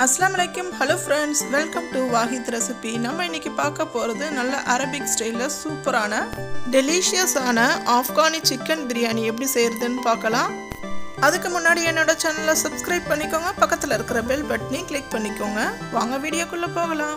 அஸ்லாம் வலைக்கம் hello friends welcome to Wahid recipe நம்ம இன்னைக்கு பார்க்க போகிறது நல்ல அரபிக் ஸ்டைலில் சூப்பரான டெலிஷியஸான ஆப்கானி சிக்கன் பிரியாணி எப்படி செய்கிறதுன்னு பார்க்கலாம் அதுக்கு முன்னாடி என்னோட சேனலை சப்ஸ்கிரைப் பண்ணிக்கோங்க பக்கத்தில் இருக்கிற பெல் பட்டனையும் கிளிக் பண்ணிக்கோங்க வாங்க வீடியோக்குள்ளே போகலாம்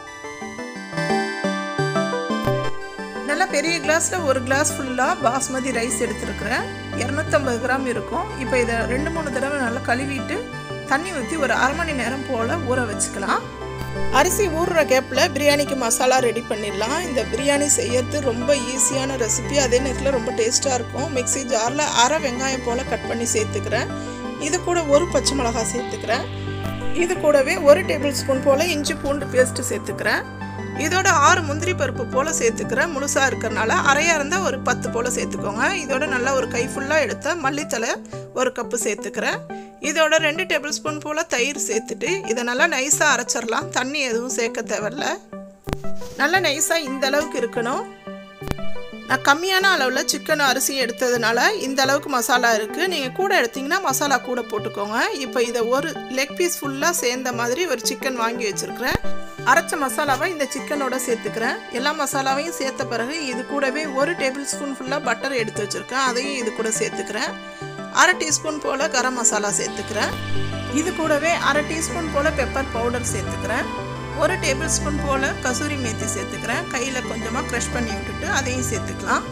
நல்லா பெரிய கிளாஸில் ஒரு கிளாஸ் ஃபுல்லாக பாஸ்மதி ரைஸ் எடுத்துருக்குறேன் இரநூத்தம்பது கிராம் இருக்கும் இப்போ இதை ரெண்டு மூணு தடவை நல்லா கழுவிட்டு தண்ணி ஊற்றி ஒரு அரை மணி நேரம் போல் ஊற வச்சுக்கலாம் அரிசி ஊறுற கேப்பில் பிரியாணிக்கு மசாலா ரெடி பண்ணிடலாம் இந்த பிரியாணி செய்யறது ரொம்ப ஈஸியான ரெசிபி அதே நேரத்தில் ரொம்ப டேஸ்ட்டாக இருக்கும் மிக்சி ஜாரில் அரை வெங்காயம் போல் கட் பண்ணி சேர்த்துக்கிறேன் இது கூட ஒரு பச்சை மிளகாய் சேர்த்துக்கிறேன் இது கூடவே ஒரு டேபிள் ஸ்பூன் போல் இஞ்சி பூண்டு பேஸ்ட்டு சேர்த்துக்கிறேன் இதோட ஆறு முந்திரி பருப்பு போல் சேர்த்துக்கிறேன் முழுசாக இருக்கிறனால அரையாக இருந்தால் ஒரு பத்து போல் சேர்த்துக்கோங்க இதோட நல்லா ஒரு கை ஃபுல்லாக எடுத்த மல்லித்தலை ஒரு கப்பு சேர்த்துக்கிறேன் இதோட ரெண்டு டேபிள் ஸ்பூன் போல் தயிர் சேர்த்துட்டு இதை நல்லா நைஸாக அரைச்சிடலாம் தண்ணி எதுவும் சேர்க்க தேவையில்ல நல்லா நைஸாக இந்த அளவுக்கு இருக்கணும் நான் கம்மியான அளவில் சிக்கன் அரிசி எடுத்ததுனால இந்த அளவுக்கு மசாலா இருக்குது நீங்கள் கூட எடுத்திங்கன்னா மசாலா கூட போட்டுக்கோங்க இப்போ இதை ஒரு லெக் பீஸ் ஃபுல்லாக சேர்ந்த மாதிரி ஒரு சிக்கன் வாங்கி வச்சுருக்கிறேன் அரைச்ச மசாலாவை இந்த சிக்கனோட சேர்த்துக்கிறேன் எல்லா மசாலாவையும் சேர்த்த பிறகு இது கூடவே ஒரு டேபிள் ஸ்பூன் ஃபுல்லாக பட்டர் எடுத்து வச்சுருக்கேன் அதையும் இது கூட சேர்த்துக்கிறேன் அரை டீஸ்பூன் போல் கரம் மசாலா சேர்த்துக்கிறேன் இது கூடவே அரை டீஸ்பூன் போல் பெப்பர் பவுடர் சேர்த்துக்கிறேன் ஒரு டேபிள் ஸ்பூன் போல் கசூரி மேத்தி சேர்த்துக்கிறேன் கையில் கொஞ்சமாக க்ரஷ் பண்ணி விட்டுட்டு அதையும் சேர்த்துக்கலாம்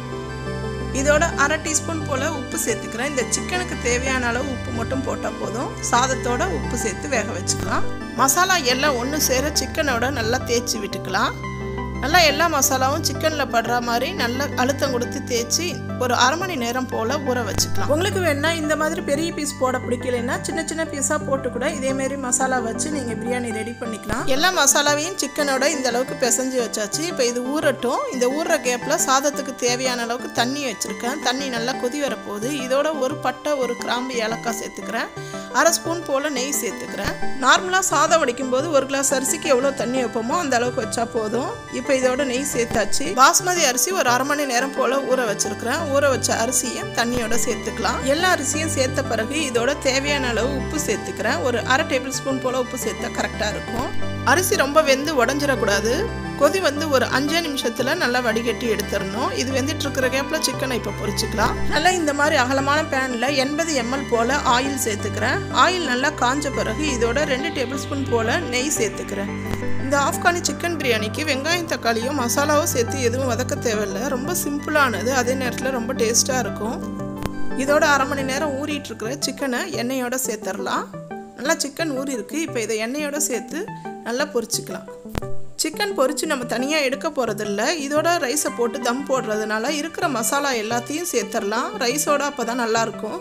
இதோட அரை டீஸ்பூன் போல் உப்பு சேர்த்துக்கிறேன் இந்த சிக்கனுக்கு தேவையான அளவு உப்பு மட்டும் போட்டால் போதும் சாதத்தோட உப்பு சேர்த்து வேக வச்சுக்கலாம் மசாலா எல்லாம் ஒன்று சேர சிக்கனோட நல்லா தேய்ச்சி விட்டுக்கலாம் நல்லா எல்லா மசாலாவும் சிக்கனில் படுற மாதிரி நல்லா அழுத்தம் கொடுத்து தேய்ச்சி ஒரு அரை மணி நேரம் போல் ஊற வச்சுக்கலாம் உங்களுக்கு வேணால் இந்த மாதிரி பெரிய பீஸ் போட பிடிக்கலைன்னா சின்ன சின்ன பீஸாக போட்டு கூட இதேமாரி மசாலா வச்சு நீங்கள் பிரியாணி ரெடி பண்ணிக்கலாம் எல்லா மசாலாவையும் சிக்கனோட இந்த அளவுக்கு பிசைஞ்சு வச்சாச்சு இப்போ இது ஊறட்டும் இந்த ஊறுற கேப்பில் சாதத்துக்கு தேவையான அளவுக்கு தண்ணி வச்சுருக்கேன் தண்ணி நல்லா கொதி வரப்போகுது இதோட ஒரு பட்டை ஒரு கிராம்பு ஏலக்காய் சேர்த்துக்கிறேன் அரை ஸ்பூன் போல் நெய் சேர்த்துக்கிறேன் நார்மலாக சாதம் வடிக்கும் போது ஒரு கிளாஸ் அரிசிக்கு எவ்வளோ தண்ணி வைப்போமோ அந்த அளவுக்கு வச்சா போதும் இப்போ இதோட நெய் சேர்த்தாச்சு பாஸ்மதி அரிசி ஒரு அரை மணி நேரம் போல் ஊற வச்சிருக்கிறேன் ஊற வச்ச அரிசியை தண்ணியோட சேர்த்துக்கலாம் எல்லா அரிசியும் சேர்த்த பிறகு இதோட தேவையான அளவு உப்பு சேர்த்துக்கிறேன் ஒரு அரை டேபிள் ஸ்பூன் போல் உப்பு சேர்த்தா கரெக்டாக இருக்கும் அரிசி ரொம்ப வெந்து உடஞ்சிடக்கூடாது கொதி வந்து ஒரு அஞ்சே நிமிஷத்தில் நல்லா வடிகட்டி எடுத்துடணும் இது வெந்துட்டு இருக்கிற கேப்பில் சிக்கனை இப்போ பொரிச்சுக்கலாம் நல்லா இந்த மாதிரி அகலமான பேனில் எண்பது எம்எல் போல் ஆயில் சேர்த்துக்கிறேன் ஆயில் நல்லா காஞ்ச பிறகு இதோட ரெண்டு டேபிள் ஸ்பூன் போல் நெய் சேர்த்துக்கிறேன் இந்த ஆப்கானி சிக்கன் பிரியாணிக்கு வெங்காயம் தக்காளியும் மசாலாவும் சேர்த்து எதுவும் வதக்க தேவையில்லை ரொம்ப சிம்பிளானது அதே நேரத்தில் ரொம்ப டேஸ்ட்டாக இருக்கும் இதோட அரை மணி நேரம் ஊறிட்டு இருக்கிற சிக்கனை எண்ணெயோட சேர்த்துடலாம் நல்லா சிக்கன் ஊறி இருக்கு இப்போ இதை எண்ணெயோட சேர்த்து நல்லா பொரிச்சுக்கலாம் சிக்கன் பொரித்து நம்ம தனியாக எடுக்க போகிறதில்ல இதோட ரைஸை போட்டு தம் போடுறதுனால இருக்கிற மசாலா எல்லாத்தையும் சேர்த்துடலாம் ரைஸோட அப்போ தான் நல்லாயிருக்கும்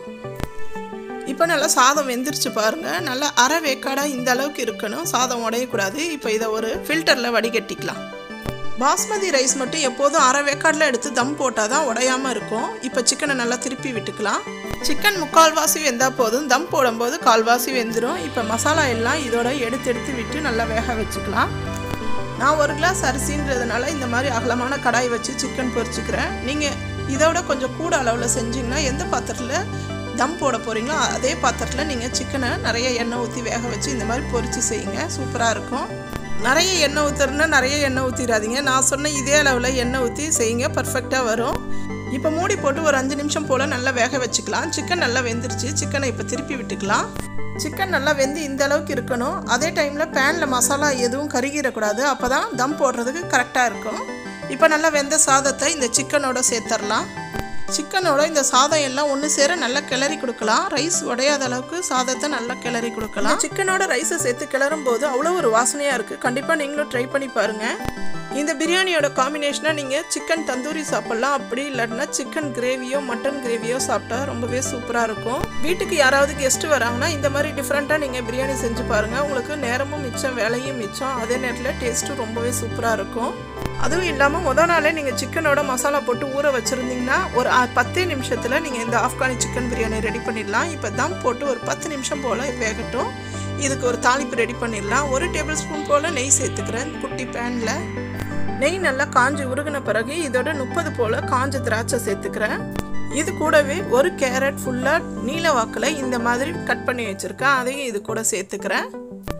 இப்போ நல்லா சாதம் வெந்துருச்சு பாருங்கள் நல்லா அரை வேக்காடாக இந்த அளவுக்கு இருக்கணும் சாதம் உடையக்கூடாது இப்போ இதை ஒரு ஃபில்டரில் வடிகட்டிக்கலாம் பாஸ்மதி ரைஸ் மட்டும் எப்போதும் அரை வேக்காடில் எடுத்து தம் போட்டால் தான் உடையாமல் இருக்கும் இப்போ சிக்கனை நல்லா திருப்பி விட்டுக்கலாம் சிக்கன் முக்கால்வாசி வெந்தால் போதும் தம் போடும்போது கால்வாசி வெந்துடும் இப்போ மசாலா எல்லாம் இதோட எடுத்து எடுத்து விட்டு நல்லா வேக வச்சுக்கலாம் நான் ஒரு கிளாஸ் அரிசின்றதுனால இந்த மாதிரி அகலமான கடாய் வச்சு சிக்கன் பொரிச்சுக்கிறேன் நீங்கள் இதோட கொஞ்சம் கூட அளவில் செஞ்சிங்கன்னா எந்த பாத்திரத்தில் தம் போட போகிறீங்களோ அதே பாத்திரத்தில் நீங்கள் சிக்கனை நிறைய எண்ணெய் ஊற்றி வேக வச்சு இந்த மாதிரி பொரித்து செய்யுங்க சூப்பராக இருக்கும் நிறைய எண்ணெய் ஊற்றுறதுனா நிறைய எண்ணெய் ஊற்றிடாதீங்க நான் சொன்ன இதே அளவில் எண்ணெய் ஊற்றி செய்யுங்க பர்ஃபெக்டாக வரும் இப்போ மூடி போட்டு ஒரு அஞ்சு நிமிஷம் போல் நல்லா வேக வச்சுக்கலாம் சிக்கன் நல்லா வெந்துருச்சு சிக்கனை இப்போ திருப்பி விட்டுக்கலாம் சிக்கன் நல்லா வெந்து இந்த அளவுக்கு இருக்கணும் அதே டைமில் பேனில் மசாலா எதுவும் கருகிடக்கூடாது அப்போ தான் தம் போடுறதுக்கு கரெக்டாக இருக்கும் இப்போ நல்லா வெந்த சாதத்தை இந்த சிக்கனோட சேர்த்துடலாம் சிக்கனோட இந்த சாதம் எல்லாம் ஒன்று சேர நல்லா கிளறி கொடுக்கலாம் ரைஸ் உடையாத அளவுக்கு சாதத்தை நல்லா கிளறி கொடுக்கலாம் சிக்கனோட ரைஸை சேர்த்து கிளறும் போது அவ்வளோ ஒரு வாசனையாக இருக்குது கண்டிப்பாக நீங்களும் ட்ரை பண்ணி பாருங்கள் இந்த பிரியாணியோட காம்பினேஷனாக நீங்கள் சிக்கன் தந்தூரி சாப்பிட்லாம் அப்படி இல்லாட்டினா சிக்கன் கிரேவியோ மட்டன் கிரேவியோ சாப்பிட்டா ரொம்பவே சூப்பராக இருக்கும் வீட்டுக்கு யாராவது கெஸ்ட்டு வராங்கன்னா இந்த மாதிரி டிஃப்ரெண்ட்டாக நீங்கள் பிரியாணி செஞ்சு பாருங்கள் உங்களுக்கு நேரமும் மிச்சம் வேலையும் மிச்சம் அதே நேரத்தில் டேஸ்ட்டும் ரொம்பவே சூப்பராக இருக்கும் அதுவும் இல்லாமல் முத நாளே நீங்கள் சிக்கனோட மசாலா போட்டு ஊற வச்சுருந்தீங்கன்னா ஒரு பத்தே நிமிஷத்தில் நீங்கள் இந்த ஆப்கானி சிக்கன் பிரியாணி ரெடி பண்ணிடலாம் இப்போ தம் போட்டு ஒரு பத்து நிமிஷம் போல் வேகட்டும் இதுக்கு ஒரு தாளிப்பு ரெடி பண்ணிடலாம் ஒரு டேபிள் ஸ்பூன் போல் நெய் சேர்த்துக்கிறேன் குட்டி பேனில் நெய் நல்லா காஞ்சி உருகின பிறகு இதோட முப்பது போல் காஞ்ச திராட்சை சேர்த்துக்கிறேன் இது கூடவே ஒரு கேரட் ஃபுல்லாக நீல வாக்கில் இந்த மாதிரி கட் பண்ணி வச்சுருக்கேன் அதையும் இது கூட சேர்த்துக்கிறேன்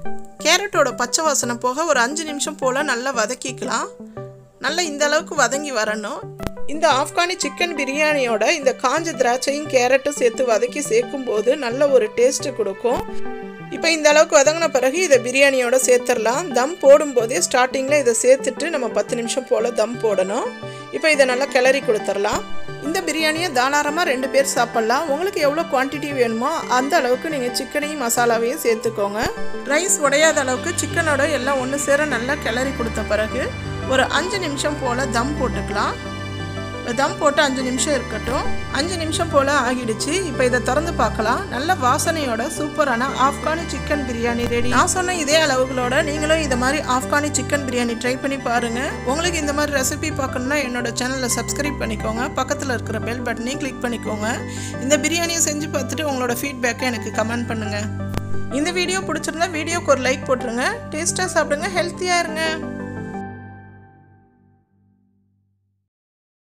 கேரட்டோட பச்சை வாசனை போக ஒரு அஞ்சு நிமிஷம் போல் நல்லா வதக்கிக்கலாம் நல்லா இந்த அளவுக்கு வதங்கி வரணும் இந்த ஆப்கானி சிக்கன் பிரியாணியோட இந்த காஞ்ச திராட்சையும் கேரட்டும் சேர்த்து வதக்கி சேர்க்கும் போது நல்ல ஒரு டேஸ்ட்டு கொடுக்கும் இப்போ இந்த அளவுக்கு வதங்கின பிறகு இதை பிரியாணியோட சேர்த்துடலாம் தம் போடும்போதே ஸ்டார்டிங்கில் இதை சேர்த்துட்டு நம்ம பத்து நிமிஷம் போல் தம் போடணும் இப்போ இதை நல்லா கிளறி கொடுத்துடலாம் இந்த பிரியாணியை தாராளமாக ரெண்டு பேர் சாப்பிட்லாம் உங்களுக்கு எவ்வளோ குவான்டிட்டி வேணுமோ அந்த அளவுக்கு நீங்கள் சிக்கனையும் மசாலாவையும் சேர்த்துக்கோங்க ரைஸ் உடையாத அளவுக்கு சிக்கனோட எல்லாம் ஒன்று சேர நல்லா கிளறி கொடுத்த பிறகு ஒரு அஞ்சு நிமிஷம் போல் தம் போட்டுக்கலாம் தம் போட்டு அஞ்சு நிமிஷம் இருக்கட்டும் அஞ்சு நிமிஷம் போல் ஆகிடுச்சு இப்போ இதை திறந்து பார்க்கலாம் நல்ல வாசனையோட சூப்பரான ஆப்கானி சிக்கன் பிரியாணி ரெடி நான் சொன்ன இதே அளவுகளோட நீங்களும் இதை மாதிரி ஆப்கானி சிக்கன் பிரியாணி ட்ரை பண்ணி பாருங்கள் உங்களுக்கு இந்த மாதிரி ரெசிபி பார்க்கணுன்னா என்னோட சேனலை சப்ஸ்கிரைப் பண்ணிக்கோங்க பக்கத்தில் இருக்கிற பெல் பட்டனையும் கிளிக் பண்ணிக்கோங்க இந்த பிரியாணியை செஞ்சு பார்த்துட்டு உங்களோட ஃபீட்பேக்கை எனக்கு கமெண்ட் பண்ணுங்கள் இந்த வீடியோ பிடிச்சிருந்தா வீடியோக்கு ஒரு லைக் போட்டுருங்க டேஸ்ட்டாக சாப்பிடுங்க ஹெல்த்தியாக இருங்க